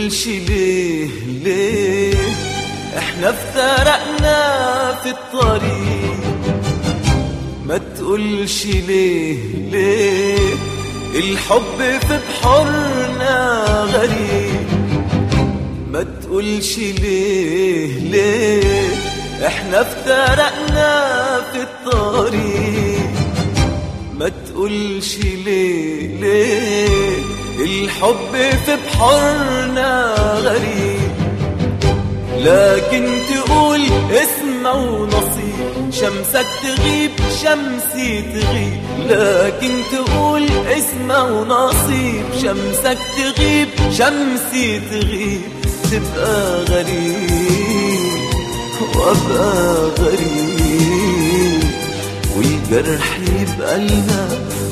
تقولش ليه ليه احنا افترقنا في الطريق ما تقولش ليه ليه الحب في بحورنا غريب ما تقولش ليه ليه احنا افترقنا في الطريق ما تقولش ليه ليه الحب في بحورنا غريب لكن تقول اسمه ونصيب شمسك تغيب شمسي تغيب لكن تقول اسمه ونصيب شمسك تغيب شمسي تغيب تبقى غريب وابقى غريب والجرح يبقى لنا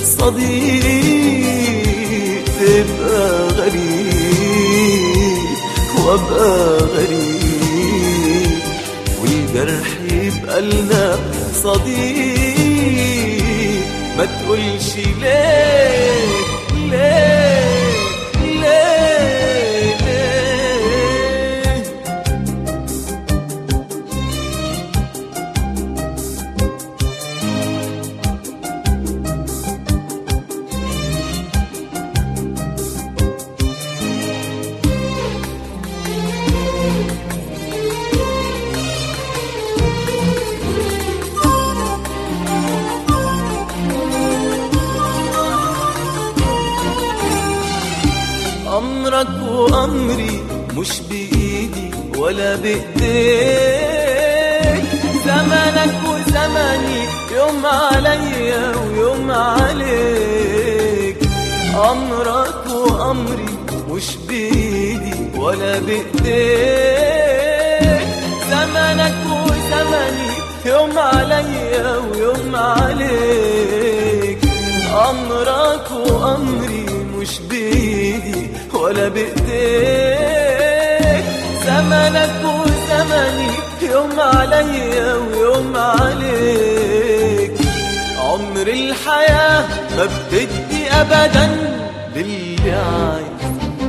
صديق تبقى غريب وابقى غريب والجرح يبقى لنا صديق ما تقولش ليه ليه ليه ليه أمرك وأمري مش بإيدي ولا بإيديك زمنك وزمني يوم عليا ويوم عليك أمرك وأمري مش بإيدي ولا بإيديك زمنك وزمني يوم عليا ويوم عليك أمرك وأمري مش بإيدي ولا بإيديك زمنك وزمني يوم عليا ويوم عليك عمر الحياة ما بتدي أبدا للي عايز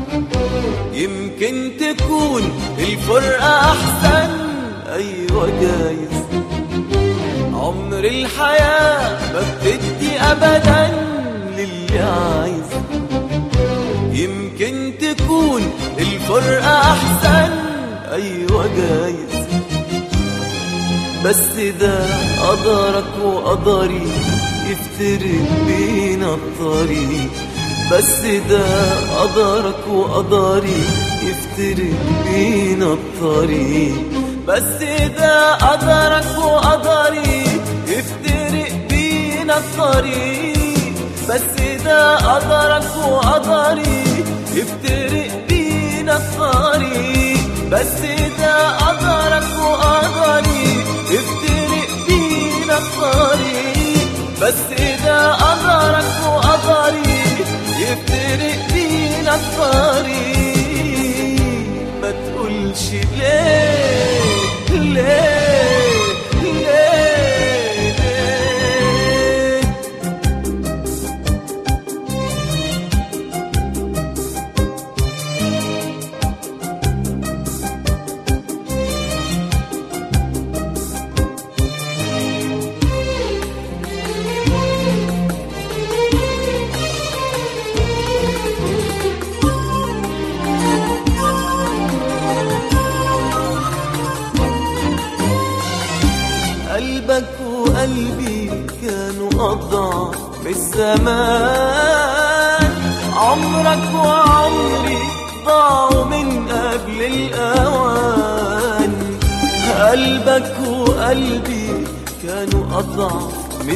يمكن تكون الفرقة أحسن أيوة جايز عمر الحياة ما بتدي أبدا للي عايز يمكن تكون الفرقة أحسن أيوة جايز بس ده قدرك وقدري يفترق بينا الطريق بس ده قدرك وقدري يفترق بينا الطريق بس ده قدرك وقدري يفترق بينا الطريق بس ده قدرك وقدري يفترق بينا الطريق بس ده قدرك وقدري يفترق بينا الطريق بس ده قدرك وقدري يفترق بينا الطريق ما تقولش ليه ليه ليه ليه قلبك وقلبي كانوا أضعف بالزمان عمرك وعمري ضاعوا من قبل الأوان قلبك وقلبي كانوا أضعف من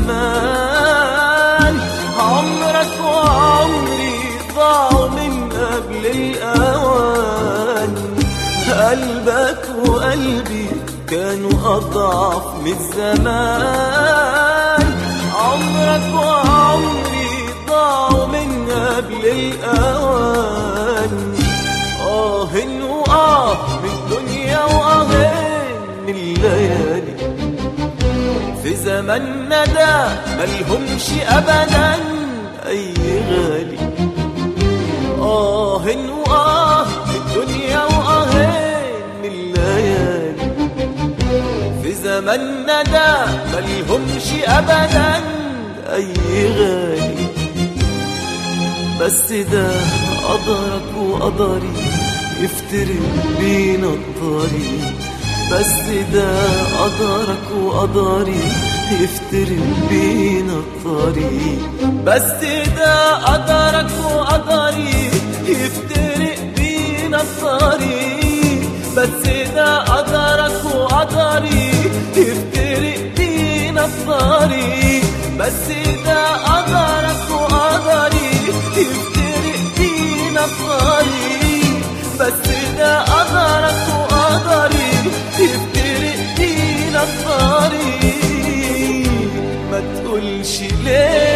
الزمان عمرك وعمري ضاعوا من قبل الأوان قلبك وقلبي كانوا أضعف من الزمان عمرك وعمري ضاعوا من قبل الأوان آه وآه من الدنيا وآه من الليالي في زماننا ده ملهمش أبدا أي غالي آه وآه من زمن ندى ملهمش ابدا اي غالي بس ده قدرك وقدري يفترق بينا الطريق بس ده قدرك وقدري يفترق بينا الطريق بس ده قدرك وقدري يفترق بينا الطريق بس ده قدرك وقدري يفترق بينا الطريق بس ده قدرك وقدري يفترق بينا الطريق بس ده قدرك وقدري يفترق بينا الطريق ما تقولش ليه